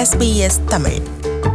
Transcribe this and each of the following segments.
SBS Tamil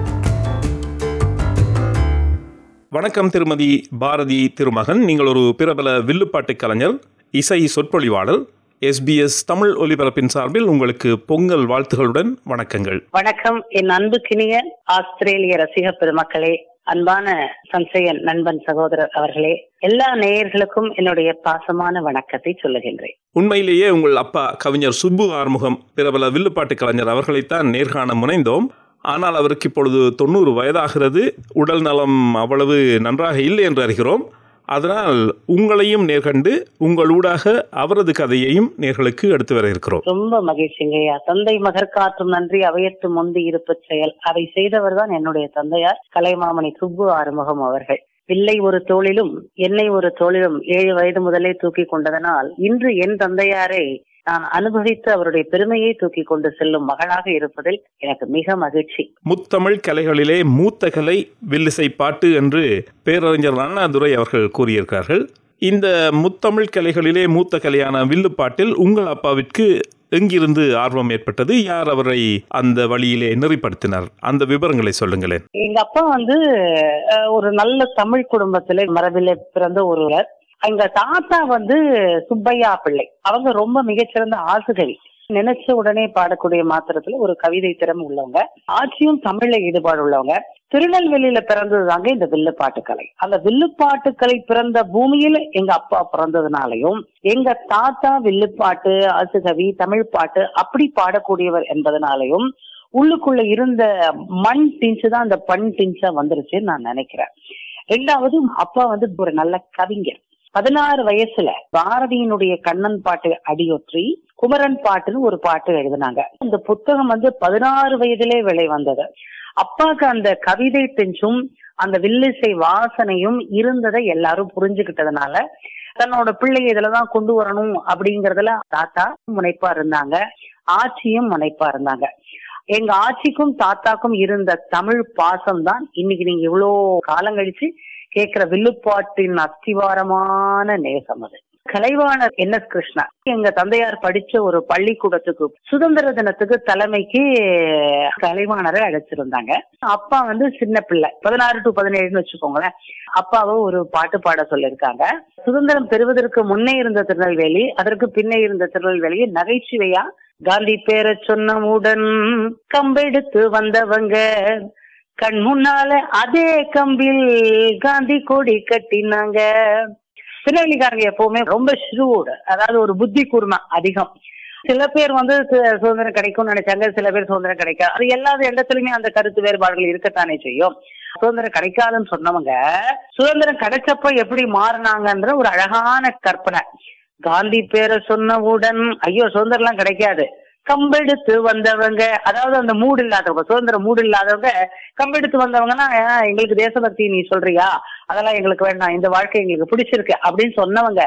வணக்கம் திருமதி பாரதி திருமகன் நீங்கள் ஒரு பிரபல வில்லுப்பாட்டு கலைஞர் இசை சொற்பொழிவாளர் எஸ்பிஎஸ் தமிழ் ஒலிபரப்பின் சார்பில் உங்களுக்கு பொங்கல் வாழ்த்துகளுடன் வணக்கங்கள் வணக்கம் என் அன்புக்கினிய ஆஸ்திரேலிய ரசிக பெருமக்களே அன்பான சம்சயன் நண்பன் சகோதரர் அவர்களே எல்லா நேயர்களுக்கும் என்னுடைய பாசமான வணக்கத்தை சொல்லுகின்றேன் உண்மையிலேயே உங்கள் அப்பா கவிஞர் சுப்பு ஆறுமுகம் பிரபல வில்லுப்பாட்டு கலைஞர் அவர்களைத்தான் நேர்காண முனைந்தோம் ஆனால் அவருக்கு இப்பொழுது தொண்ணூறு வயதாகிறது உடல் நலம் அவ்வளவு நன்றாக இல்லை என்று அறிகிறோம் அதனால் உங்களையும் நேர்கண்டு உங்களூடாக அவரது கதையையும் நேர்களுக்கு எடுத்து வர இருக்கிறோம் ரொம்ப மகிழ்ச்சிங்கய்யா தந்தை மகர் காற்றும் நன்றி அவையத்து முந்தி இருப்பு செயல் அதை செய்தவர் தான் என்னுடைய தந்தையார் கலைமாமணி சுப்பு ஆறுமுகம் அவர்கள் வில்லை ஒரு தோளிலும் என்னை ஒரு தோளிலும் ஏழு வயது முதலே தூக்கி கொண்டதனால் இன்று என் தந்தையாரை நான் அனுபவித்து அவருடைய பெருமையை தூக்கி கொண்டு செல்லும் மகளாக இருப்பதில் எனக்கு மிக மகிழ்ச்சி முத்தமிழ் கலைகளிலே மூத்த கலை வில்லிசை பாட்டு என்று பேரறிஞர் அண்ணாதுரை அவர்கள் கூறியிருக்கிறார்கள் இந்த முத்தமிழ் கலைகளிலே மூத்த கலையான வில்லுப்பாட்டில் உங்கள் அப்பாவிற்கு எங்கிருந்து ஆர்வம் ஏற்பட்டது யார் அவரை அந்த வழியிலே நெறிப்படுத்தினார் அந்த விவரங்களை சொல்லுங்களேன் எங்க அப்பா வந்து அஹ், ஒரு நல்ல தமிழ் குடும்பத்திலே மரபிலே பிறந்த ஒருவர் எங்க தாத்தா வந்து சுப்பையா பிள்ளை அவங்க ரொம்ப மிகச்சிறந்த ஆசுகவி நினைச்ச உடனே பாடக்கூடிய மாத்திரத்துல ஒரு கவிதை திறமை உள்ளவங்க ஆட்சியும் தமிழ்ல ஈடுபாடு உள்ளவங்க திருநெல்வேலியில பிறந்ததுதாங்க இந்த வில்லுப்பாட்டு கலை அந்த வில்லுப்பாட்டு கலை பிறந்த பூமியில எங்க அப்பா பிறந்ததுனாலையும் எங்க தாத்தா வில்லுப்பாட்டு ஆசுகவி தமிழ் பாட்டு அப்படி பாடக்கூடியவர் என்பதனாலையும் உள்ளுக்குள்ள இருந்த மண் டிஞ்சு தான் அந்த பண் டிஞ்சா வந்துருச்சுன்னு நான் நினைக்கிறேன் ரெண்டாவது அப்பா வந்து ஒரு நல்ல கவிஞர் பதினாறு வயசுல பாரதியினுடைய கண்ணன் பாட்டு அடியொற்றி குமரன் பாட்டுன்னு ஒரு பாட்டு எழுதினாங்க அந்த புத்தகம் வந்து பதினாறு வயதிலே விலை வந்தது அப்பாக்கு அந்த கவிதை தெஞ்சும் அந்த வில்லிசை வாசனையும் இருந்ததை எல்லாரும் புரிஞ்சுக்கிட்டதுனால தன்னோட பிள்ளையை இதுலதான் கொண்டு வரணும் அப்படிங்கறதுல தாத்தா முனைப்பா இருந்தாங்க ஆட்சியும் முனைப்பா இருந்தாங்க எங்க ஆட்சிக்கும் தாத்தாக்கும் இருந்த தமிழ் பாசம் தான் இன்னைக்கு நீங்க இவ்வளோ காலம் கழிச்சு கேட்கிற வில்லுப்பாட்டின் அஸ்திவாரமான நேசம் அது கலைவாணர் என் எஸ் கிருஷ்ணா எங்க தந்தையார் படிச்ச ஒரு பள்ளிக்கூடத்துக்கு சுதந்திர தினத்துக்கு தலைமைக்கு கலைவாணரை அழைச்சிருந்தாங்க அப்பா வந்து சின்ன பிள்ளை பதினாறு டு பதினேழுன்னு வச்சுக்கோங்களேன் அப்பாவை ஒரு பாட்டு பாட சொல்லியிருக்காங்க சுதந்திரம் பெறுவதற்கு முன்னே இருந்த திருநெல்வேலி அதற்கு பின்னே இருந்த திருநெல்வேலியை நகைச்சுவையா காந்தி பேரை சொன்னவுடன் கம்பெடுத்து வந்தவங்க கண் முன்னால அதே கம்பில் காந்தி கொடி கட்டினாங்க திருநெல்வேலிக்காரங்க எப்பவுமே ரொம்ப ஷ்ரூடு அதாவது ஒரு புத்தி கூர்மை அதிகம் சில பேர் வந்து சு- சுதந்திரம் கிடைக்கும்னு நினைச்சாங்க சில பேர் சுதந்திரம் கிடைக்காது அது எல்லா இடத்துலயுமே அந்த கருத்து வேறுபாடுகள் இருக்கத்தானே செய்யும் சுதந்திரம் கிடைக்காதுன்னு சொன்னவங்க சுதந்திரம் கிடைச்சப்ப எப்படி மாறினாங்கன்ற ஒரு அழகான கற்பனை காந்தி பேரை சொன்னவுடன் ஐயோ சுதந்திரம் எல்லாம் கிடைக்காது கம்பெடுத்து வந்தவங்க அதாவது அந்த மூடு இல்லாதவங்க சுதந்திர மூடு இல்லாதவங்க கம்பெடுத்து வந்தவங்கன்னா "ஆ, எங்களுக்கு தேசபக்தி நீ சொல்றியா அதெல்லாம் எங்களுக்கு வேண்டாம் இந்த வாழ்க்கை எங்களுக்கு பிடிச்சிருக்கு அப்படின்னு சொன்னவங்க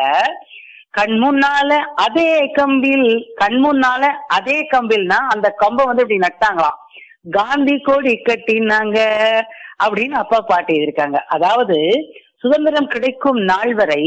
கண் முன்னால அதே கம்பில் கண் முன்னால அதே கம்பில்னா அந்த கம்பை வந்து இப்படி நட்டாங்களாம் காந்தி கொடி கட்டினாங்க அப்படின்னு அப்பா பாட்டு எழுதியிருக்காங்க அதாவது சுதந்திரம் கிடைக்கும் நாள் வரை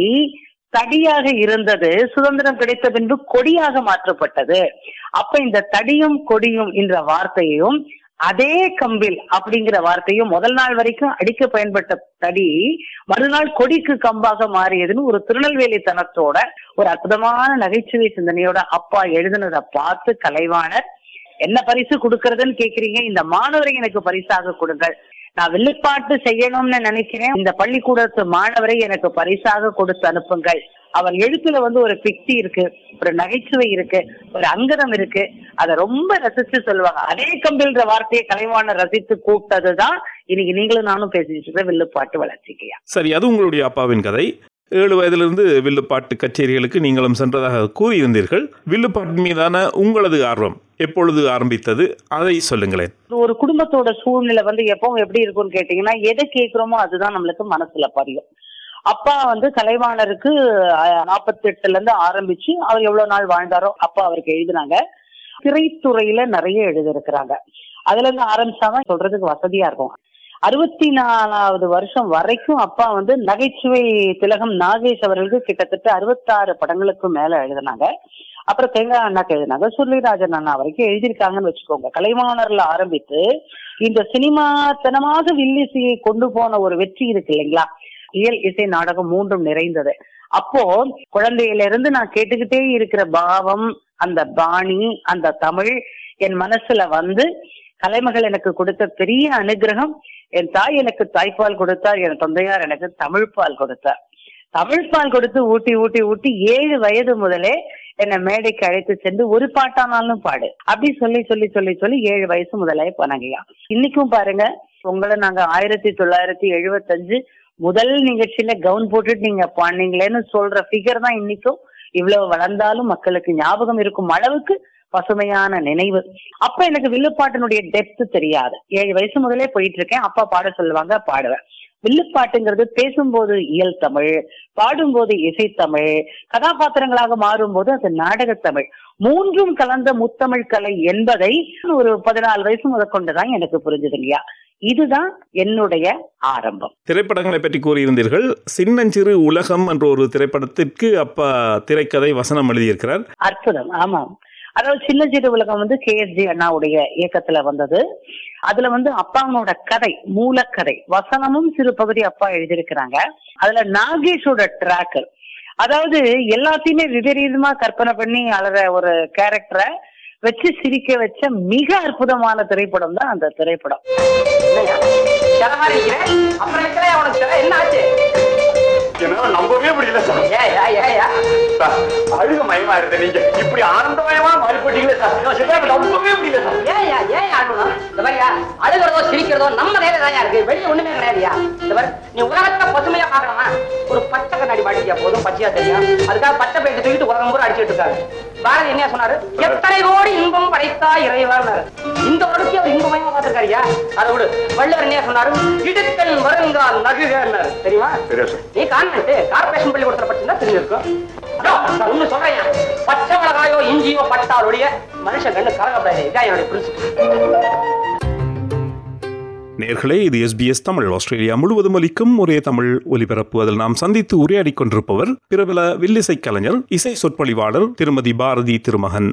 தடியாக இருந்தது சுதந்திரம் கிடைத்த பின்பு கொடியாக மாற்றப்பட்டது அப்ப இந்த தடியும் கொடியும் என்ற வார்த்தையையும் அதே கம்பில் அப்படிங்கிற வார்த்தையும் முதல் நாள் வரைக்கும் அடிக்க பயன்பட்ட தடி மறுநாள் கொடிக்கு கம்பாக மாறியதுன்னு ஒரு திருநெல்வேலி தனத்தோட ஒரு அற்புதமான நகைச்சுவை சிந்தனையோட அப்பா எழுதுனதை பார்த்து கலைவாணர் என்ன பரிசு கொடுக்கறதுன்னு கேக்குறீங்க இந்த மாணவரை எனக்கு பரிசாக கொடுங்கள் நான் வில்லுப்பாட்டு செய்யணும்னு நினைக்கிறேன் இந்த பள்ளிக்கூடத்து மாணவரை எனக்கு பரிசாக கொடுத்து அனுப்புங்கள் அவர் எழுத்துல வந்து ஒரு பிக்தி இருக்கு ஒரு நகைச்சுவை இருக்கு ஒரு அங்கதம் இருக்கு அதை ரொம்ப ரசிச்சு சொல்லுவாங்க அதே கம்பில்ன்ற வார்த்தையை கலைவாணர் ரசித்து கூப்பிட்டதுதான் இன்னைக்கு நீங்களும் நானும் பேசிட்டு இருக்க வில்லுப்பாட்டு வளர்ச்சிக்கையா சரி அது உங்களுடைய அப்பாவின் கதை ஏழு வயதிலிருந்து வில்லுப்பாட்டு கச்சேரிகளுக்கு நீங்களும் சென்றதாக கூறியிருந்தீர்கள் வில்லுப்பாட்டின் மீதான உங்களது ஆர்வம் எப்பொழுது ஆரம்பித்தது அதை சொல்லுங்களேன் ஒரு குடும்பத்தோட சூழ்நிலை வந்து எப்பவும் எப்படி இருக்கும்னு கேட்டீங்கன்னா எதை கேட்கிறோமோ அதுதான் நம்மளுக்கு மனசுல பதியும் அப்பா வந்து கலைவாணருக்கு நாற்பத்தி எட்டுல இருந்து ஆரம்பிச்சு அவர் எவ்வளவு நாள் வாழ்ந்தாரோ அப்பா அவருக்கு எழுதினாங்க திரைத்துறையில நிறைய எழுதியிருக்கிறாங்க அதுல இருந்து ஆரம்பிச்சாதான் சொல்றதுக்கு வசதியா இருக்கும் அறுபத்தி நாலாவது வருஷம் வரைக்கும் அப்பா வந்து நகைச்சுவை திலகம் நாகேஷ் அவர்களுக்கு கிட்டத்தட்ட அறுபத்தாறு படங்களுக்கு மேல எழுதினாங்க அப்புறம் தேங்காய் அண்ணாக்கு எழுதினாங்க சுருளிராஜன் அண்ணா வரைக்கும் எழுதியிருக்காங்கன்னு வச்சுக்கோங்க கலைவாணர்ல ஆரம்பித்து இந்த சினிமாத்தனமாக வில்லிசையை கொண்டு போன ஒரு வெற்றி இருக்கு இல்லைங்களா இயல் இசை நாடகம் மூன்றும் நிறைந்தது அப்போ குழந்தையில இருந்து நான் கேட்டுக்கிட்டே இருக்கிற பாவம் அந்த பாணி அந்த தமிழ் என் மனசுல வந்து கலைமகள் எனக்கு கொடுத்த பெரிய அனுகிரகம் என் தாய் எனக்கு தாய்ப்பால் கொடுத்தார் என் தந்தையார் எனக்கு தமிழ் பால் கொடுத்தார் தமிழ் பால் கொடுத்து ஊட்டி ஊட்டி ஊட்டி ஏழு வயது முதலே என்னை மேடைக்கு அழைத்து சென்று ஒரு பாட்டானாலும் பாடு அப்படி சொல்லி சொல்லி சொல்லி சொல்லி ஏழு வயசு முதலே போனாங்கய்யா இன்னைக்கும் பாருங்க உங்களை நாங்க ஆயிரத்தி தொள்ளாயிரத்தி எழுபத்தஞ்சு முதல் நிகழ்ச்சியில கவுன் போட்டுட்டு நீங்க பாடினீங்களேன்னு சொல்ற ஃபிகர் தான் இன்னைக்கும் இவ்வளவு வளர்ந்தாலும் மக்களுக்கு ஞாபகம் இருக்கும் அளவுக்கு பசுமையான நினைவு அப்ப எனக்கு வில்லுப்பாட்டினுடைய டெப்த் தெரியாது ஏழு வயசு முதலே போயிட்டு இருக்கேன் அப்பா பாட சொல்லுவாங்க பாடுவேன் வில்லுப்பாட்டுங்கிறது பேசும்போது இயல் தமிழ் பாடும்போது இசைத்தமிழ் கதாபாத்திரங்களாக மாறும்போது அது நாடகத்தமிழ் மூன்றும் கலந்த முத்தமிழ் கலை என்பதை ஒரு பதினாலு வயசு முதற்கொண்டுதான் எனக்கு புரிஞ்சது இல்லையா இதுதான் என்னுடைய ஆரம்பம் திரைப்படங்களை பற்றி கூறியிருந்தீர்கள் சின்னஞ்சிறு உலகம் என்ற ஒரு திரைப்படத்திற்கு அப்பா திரைக்கதை வசனம் எழுதியிருக்கிறார் அற்புதம் ஆமாம் அதாவது சின்ன சிறு உலகம் வந்து கே எஸ் ஜி அண்ணாவுடைய இயக்கத்துல வந்தது அதுல வந்து அப்பாவோட கதை மூலக்கதை வசனமும் சிறு பகுதி அப்பா எழுதியிருக்கிறாங்க அதுல நாகேஷோட ட்ராக் அதாவது எல்லாத்தையுமே விபரீதமா கற்பனை பண்ணி அழற ஒரு கேரக்டரை வச்சு சிரிக்க வச்ச மிக அற்புதமான திரைப்படம் தான் அந்த திரைப்படம் என்னய்யா? சில மாதிரி இருக்கிறேன். அப்புறம் இருக்கலையா உனக்கு சில? என்ன ஆச்சு? என்னால நம்பவே முடியல சார் ஏய்யா, ஏய்யா? சார், அழுக மயமா இருந்த நீங்க இப்படி ஆனந்தமயமா மாறி போட்டீங்களே சார் நான் சித்தார்த்த நம்பவே முடியல சார் ஏய்யா, ஏய்யா அழுகணும்? இந்த பாருயா, அழுகிறதோ சிரிக்கிறதோ நம்ம கையில தான்யா இருக்கு வெளிய ஒண்ணுமே கிடையாதுயா இந்த பாரு நீ உலகத்தை பசுமையா பார்க்கணுமா ஒரு பச்சை கண்ணாடி மாட்டிக்கியா போதும் பச்சையா தெரியும் அதுக்காக பச்சை பேட்டு தூக்கிட்டு உலகம் பூரா அடிச்சுட்டு இருக்காரு பாரதி என்ன சொன்னாரு எத்தனை கோடி இன்பம் படைத்தா இறைவார் இந்த உலகத்தை அவர் இன்பமயமா பார்த்திருக்காருயா அதை விடு வள்ளுவர் என்ன சொன்னாரு இடுக்கல் வருங்கால் நகுகன்னாரு தெரியுமா சரியா சார் நீ கான்வென்ட் கார்பரேஷன் பள்ளிக்கூடத்துல படிச்சிருந்தா தெரிஞ்சிருக்கும் அதோ, ஒண்ணு சொல்றேன் பச்சை மிளகாயோ இஞ்சியோ பட்டால் ஒழிய மனுஷன் கண்ணு கலகப்படாது இதான் என்னுடைய பிரின்சிபல் நேர்களே இது எஸ்பிஎஸ் தமிழ் ஆஸ்திரேலியா முழுவதும் ஒலிக்கும் ஒரே தமிழ் ஒலிபரப்பு அதில் நாம் சந்தித்து உரையாடிக் கொண்டிருப்பவர் பிரபல வில்லிசை கலைஞர் இசை சொற்பொழிவாளர் திருமதி பாரதி திருமகன்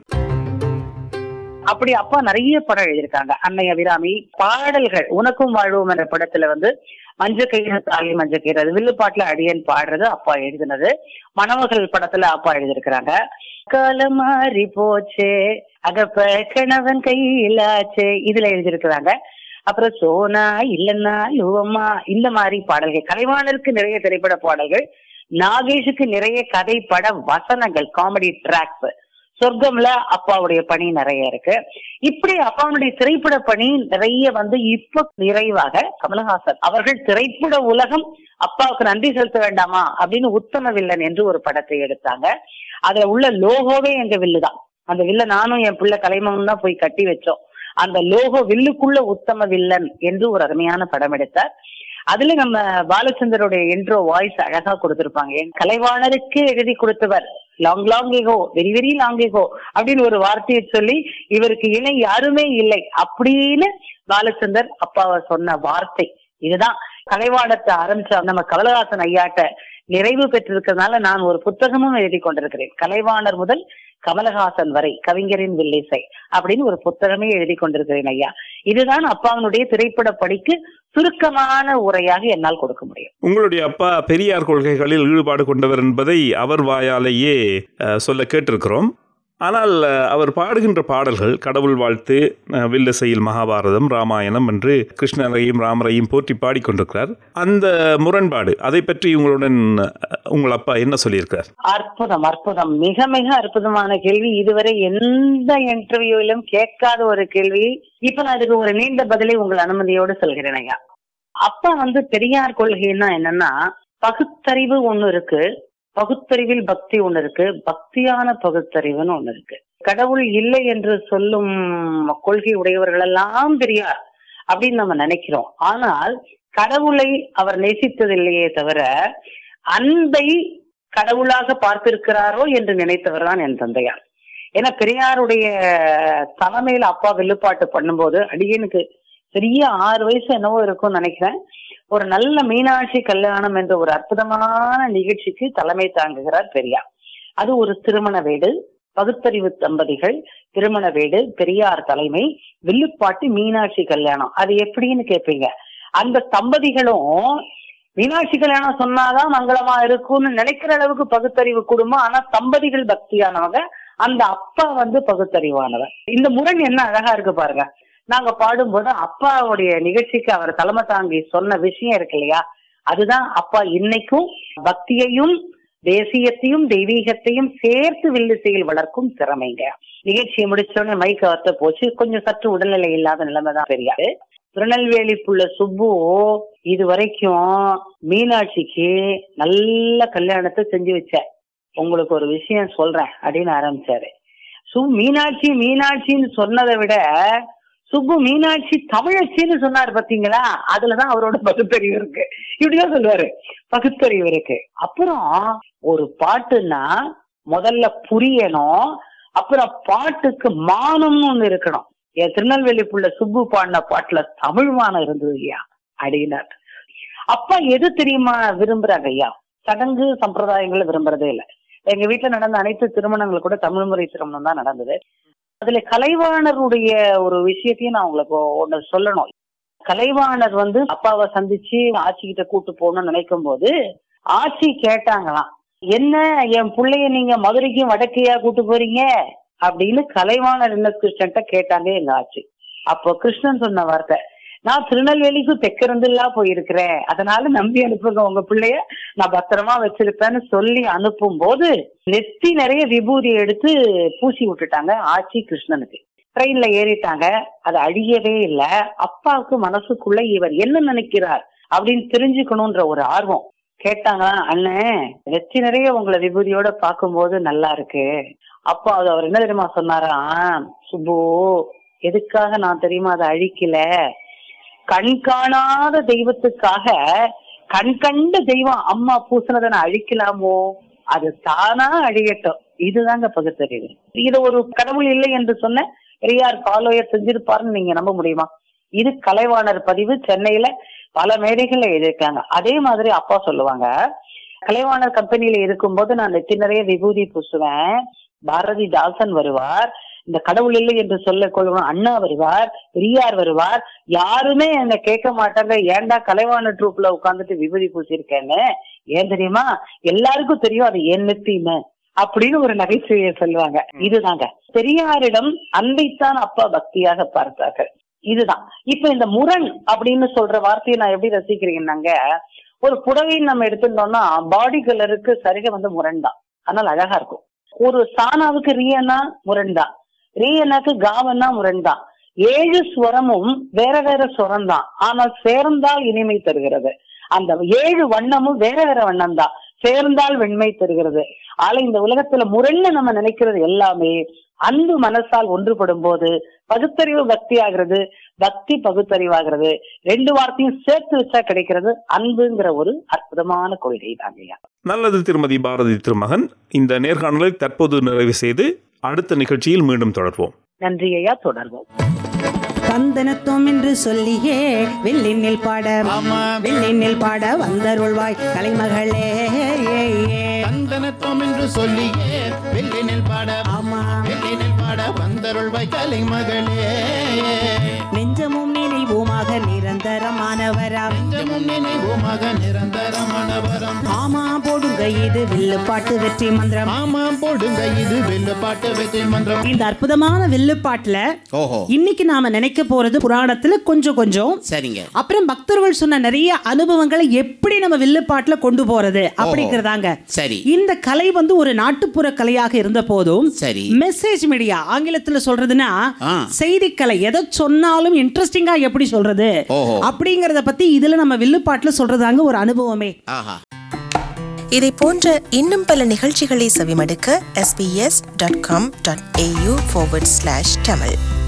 அப்படி அப்பா நிறைய படம் எழுதியிருக்காங்க அன்னைய அபிராமி பாடல்கள் உனக்கும் வாழ்வோம் என்ற படத்துல வந்து மஞ்ச கயிறு தாலி மஞ்ச கயிறு அது வில்லுப்பாட்டுல அடியன் பாடுறது அப்பா எழுதினது மணமகள் படத்துல அப்பா எழுதியிருக்கிறாங்க காலம் மாறி போச்சே அகப்ப கணவன் கையிலாச்சே இதுல எழுதியிருக்கிறாங்க அப்புறம் சோனா இல்லன்னா லுவம்மா இந்த மாதிரி பாடல்கள் கலைவாணருக்கு நிறைய திரைப்பட பாடல்கள் நாகேஷுக்கு நிறைய கதை பட வசனங்கள் காமெடி ட்ராக்ஸ் சொர்க்கம்ல அப்பாவுடைய பணி நிறைய இருக்கு இப்படி அப்பாவுடைய திரைப்பட பணி நிறைய வந்து இப்ப நிறைவாக கமலஹாசன் அவர்கள் திரைப்பட உலகம் அப்பாவுக்கு நன்றி செலுத்த வேண்டாமா அப்படின்னு உத்தம வில்லன் என்று ஒரு படத்தை எடுத்தாங்க அதுல உள்ள லோகோவே எங்க வில்லுதான் அந்த வில்ல நானும் என் பிள்ளை கலைமகன் தான் போய் கட்டி வச்சோம் அந்த லோகோ வில்லுக்குள்ள உத்தம வில்லன் என்று ஒரு அருமையான படம் எடுத்தார் அதுல நம்ம பாலச்சந்தருடைய இன்ட்ரோ வாய்ஸ் அழகா கொடுத்திருப்பாங்க என் கலைவாணருக்கு எழுதி கொடுத்தவர் long long ago very very long ago அப்படின்னு ஒரு வார்த்தையை சொல்லி இவருக்கு இணை யாருமே இல்லை அப்படின்னு பாலச்சந்தர் அப்பாவை சொன்ன வார்த்தை இதுதான் கலைவாணத்தை ஆரம்பிச்ச நம்ம கமலஹாசன் ஐயாட்ட நிறைவு பெற்றிருக்கிறதுனால நான் ஒரு புத்தகமும் எழுதி கொண்டிருக்கிறேன் கலைவாணர் முதல் கமலஹாசன் வரை கவிஞரின் வில்லிசை அப்படின்னு ஒரு புத்தகமே எழுதி கொண்டிருக்கிறேன் ஐயா இதுதான் அப்பாவினுடைய திரைப்பட படிக்கு சுருக்கமான உரையாக என்னால் கொடுக்க முடியும் உங்களுடைய அப்பா பெரியார் கொள்கைகளில் ஈடுபாடு கொண்டவர் என்பதை அவர் வாயாலேயே அஹ், சொல்ல கேட்டிருக்கிறோம் ஆனால் அஹ், அவர் பாடுகின்ற பாடல்கள் கடவுள் வாழ்த்து அஹ், வில்லிசையில் மகாபாரதம் ராமாயணம் என்று கிருஷ்ணரையும் ராமரையும் போற்றி பாடிக்கொண்டிருக்கிறார் அந்த முரண்பாடு அதை பற்றி உங்களுடன் அஹ், உங்கள் அப்பா என்ன சொல்லியிருக்கிறார் அற்புதம் அற்புதம் மிக மிக அற்புதமான கேள்வி இதுவரை எந்த இன்டர்வியூவிலும் கேட்காத ஒரு கேள்வி இப்ப நான் இதுக்கு ஒரு நீண்ட பதிலை உங்கள் அனுமதியோடு சொல்கிறேன் ஐயா அப்பா வந்து பெரியார் கொள்கைன்னா என்னன்னா பகுத்தறிவு ஒண்ணு இருக்கு பகுத்தறிவில் பக்தி ஒண்ணு இருக்கு பக்தியான பகுத்தறிவுன்னு ஒண்ணு இருக்கு கடவுள் இல்லை என்று சொல்லும் கொள்கை உடையவர்கள் எல்லாம் பெரியார் அப்படின்னு நம்ம நினைக்கிறோம் ஆனால் கடவுளை அவர் நேசித்ததில்லையே தவிர அன்பை கடவுளாக பார்த்திருக்கிறாரோ என்று நினைத்தவர் தான் என் தந்தையார் ஏன்னா பெரியாருடைய தலைமையில அப்பா வில்லுப்பாட்டு பண்ணும்போது அடியனுக்கு பெரிய ஆறு வயசு என்னவோ இருக்கும்னு நினைக்கிறேன் ஒரு நல்ல மீனாட்சி கல்யாணம் என்ற ஒரு அற்புதமான நிகழ்ச்சிக்கு தலைமை தாங்குகிறார் பெரியார் அது ஒரு திருமண வீடு பகுத்தறிவு தம்பதிகள் திருமண வீடு பெரியார் தலைமை வில்லுப்பாட்டு மீனாட்சி கல்யாணம் அது எப்படின்னு கேட்பீங்க அந்த தம்பதிகளும் மீனாட்சி கல்யாணம் சொன்னாதான் மங்களமா இருக்கும்னு நினைக்கிற அளவுக்கு பகுத்தறிவு குடும்பம் ஆனா தம்பதிகள் பக்தியானவங்க அந்த அப்பா வந்து பகுத்தறிவானவர் இந்த முரண் என்ன அழகா இருக்கு பாருங்க நாங்க பாடும்போது அப்பாவுடைய நிகழ்ச்சிக்கு அவர் தலைமை தாங்கி சொன்ன விஷயம் இருக்கு இல்லையா அதுதான் அப்பா இன்னைக்கும் பக்தியையும் தேசியத்தையும் தெய்வீகத்தையும் சேர்த்து வில்லிசையில் வளர்க்கும் திறமைங்க நிகழ்ச்சியை முடிச்சோடனே மைக் அவர்த்த போச்சு கொஞ்சம் சற்று உடல்நிலை இல்லாத நிலைமை தான் தெரியாது திருநெல்வேலி புள்ள சுப்பு இது வரைக்கும் மீனாட்சிக்கு நல்ல கல்யாணத்தை செஞ்சு வச்ச உங்களுக்கு ஒரு விஷயம் சொல்றேன் அப்படின்னு ஆரம்பிச்சாரு சு மீனாட்சி மீனாட்சின்னு சொன்னதை விட சுப்பு மீனாட்சி தமிழச்சின்னு சொன்னாரு பாத்தீங்களா அதுலதான் அவரோட பகுத்தறிவு இருக்கு இப்படிதான் சொல்லுவாரு பகுத்தறிவு இருக்கு அப்புறம் ஒரு பாட்டுன்னா முதல்ல புரியணும் அப்புறம் பாட்டுக்கு மானம்னு ஒண்ணு இருக்கணும் என் திருநெல்வேலி புள்ள சுப்பு பாடின பாட்டுல தமிழ் மானம் இருந்தது ஐயா அப்படின்னார் அப்பா எது தெரியுமா விரும்புறாங்க ஐயா சடங்கு சம்பிரதாயங்களை விரும்புறதே இல்ல எங்க வீட்டுல நடந்த அனைத்து திருமணங்கள் கூட தமிழ் முறை திருமணம் தான் நடந்தது அதுல கலைவாணருடைய ஒரு விஷயத்தையும் நான் உங்களுக்கு ஒண்ணு சொல்லணும் கலைவாணர் வந்து அப்பாவை சந்திச்சு ஆட்சி கிட்ட கூட்டு போகணும்னு நினைக்கும் போது ஆட்சி கேட்டாங்களாம் என்ன என் பிள்ளைய நீங்க மதுரைக்கும் வடக்கையா கூட்டு போறீங்க அப்படின்னு கலைவாணர் என்ன கிருஷ்ணன்ட்ட கேட்டாங்க எங்க ஆட்சி அப்போ கிருஷ்ணன் சொன்ன வார்த்தை நான் திருநெல்வேலிக்கும் தெற்கிருந்துலாம் போயிருக்கிறேன் அதனால நம்பி அனுப்புங்க உங்க பிள்ளைய நான் பத்திரமா வச்சிருப்பேன்னு சொல்லி அனுப்பும் போது நெத்தி நிறைய விபூதி எடுத்து பூசி விட்டுட்டாங்க ஆட்சி கிருஷ்ணனுக்கு ட்ரெயின்ல ஏறிட்டாங்க அது அழியவே இல்ல அப்பாவுக்கு மனசுக்குள்ள இவர் என்ன நினைக்கிறார் அப்படின்னு தெரிஞ்சுக்கணும்ன்ற ஒரு ஆர்வம் கேட்டாங்களா அண்ணன் நெத்தி நிறைய உங்களை விபூதியோட பார்க்கும்போது நல்லா இருக்கு அப்பா அது அவர் என்ன தெரியுமா சொன்னாராம் சுப்பு எதுக்காக நான் தெரியுமா அதை அழிக்கல கண் காணாத தெய்வத்துக்காக கண் கண்ட தெய்வம் அம்மா பூசினதை நான் அழிக்கலாமோ அது தானா அழியட்டும் இதுதாங்க பகுத்தறிவு இது ஒரு கடவுள் இல்லை என்று சொன்ன பெரியார் ஃபாலோயர் செஞ்சிருப்பாருன்னு நீங்க நம்ப முடியுமா இது கலைவாணர் பதிவு சென்னையில பல மேடைகள்ல எழுதியிருக்காங்க அதே மாதிரி அப்பா சொல்லுவாங்க கலைவாணர் கம்பெனியில இருக்கும்போது நான் நெத்தி நிறைய விபூதி பூசுவேன் பாரதிதாசன் வருவார் இந்த கடவுள் இல்லை என்று சொல்ல கொள்வோம் அண்ணா வருவார் பெரியார் வருவார் யாருமே என்ன கேட்க மாட்டாங்க ஏன்டா கலைவாணர் ட்ரூப்ல உட்கார்ந்துட்டு விபூதி பூசியிருக்கேன்னு ஏன் தெரியுமா எல்லாருக்கும் தெரியும் அது என் நெத்தின்னு அப்படின்னு ஒரு நகைச்சுவையை சொல்லுவாங்க இதுதாங்க பெரியாரிடம் அன்பைத்தான் அப்பா பக்தியாக பார்த்தார்கள் இதுதான் இப்ப இந்த முரண் அப்படின்னு சொல்ற வார்த்தையை நான் எப்படி ரசிக்கிறீங்கன்னாங்க ஒரு புடவைன்னு நம்ம எடுத்துட்டோம்னா பாடி கலருக்கு சரிக வந்து முரண் தான் அதனால அழகா இருக்கும் ஒரு சானாவுக்கு ரியனா முரண் தான் ரீயனாக்கு காவன்னா முரண் தான் ஏழு ஸ்வரமும் வேற வேற ஸ்வரம் தான் ஆனால் சேர்ந்தால் இனிமை தருகிறது அந்த ஏழு வண்ணமும் வேற வேற வண்ணம் தான் சேர்ந்தால் வெண்மை தருகிறது ஆனா இந்த உலகத்துல முரண்னு நம்ம நினைக்கிறது எல்லாமே அன்பு மனசால் ஒன்றுபடும் போது பகுத்தறிவு பக்தி ஆகிறது பக்தி பகுத்தறிவாகிறது ரெண்டு வார்த்தையும் சேர்த்து வச்சா கிடைக்கிறது அன்புங்கிற ஒரு அற்புதமான கொள்கை தாங்கய்யா நல்லது திருமதி பாரதி திருமகன் இந்த நேர்காணலை தற்போது நிறைவு செய்து அடுத்த நிகழ்ச்சியில் மீண்டும் தொடர்வோம் நன்றி ஐயா தொடர்வோம் தந்தனத்துவம் என்று சொல்லியே வெள்ளினில் பாட வெள்ளினில் பாட வந்தருள்வாய் கலைமகளே தந்தனத்துவம் என்று சொல்லியே வெள்ளினில் பாட ஆமா வெள்ளினில் பாட வந்தருள்வாய் கலைமகளே நெஞ்சமும் நினைவுமாக நிரந்தரமானவரா நெஞ்சமும் நினைவுமாக நிரந்தரமானவரம் ஆமா போடுங்க இது வில்லுப்பாட்டு வெற்றி மந்திரம் ஆமாம் போடுங்க இது வெள்ளு பாட்டு வெற்றி மன்றம் இந்த அற்புதமான வில்லுப்பாட்டுல ஓஹோ இன்னைக்கு நாம நினைக்க போறது புராணத்துல கொஞ்சம் கொஞ்சம் சரிங்க அப்புறம் பக்தர்கள் சொன்ன நிறைய அனுபவங்களை எப்படி நம்ம வில்லுப்பாட்டுல கொண்டு போறது அப்படிங்கறதாங்க சரி இந்த கலை வந்து ஒரு நாட்டுப்புற கலையாக இருந்த போதும் சரி மெசேஜ் மீடியா ஆங்கிலத்துல சொல்றதுன்னா ஆ. செய்திக்கலை எதை சொன்னாலும் இன்ட்ரெஸ்டிங்கா எப்படி சொல்றது ஓஹோ. அப்படிங்கறத பத்தி இதுல நம்ம வில்லுப்பாட்டுல சொல்றதாங்க ஒரு அனுபவமே ஆஹா இதை போன்ற இன்னும் பல நிகழ்ச்சிகளை செவிமடுக்க sbs.com.au forward slash tamil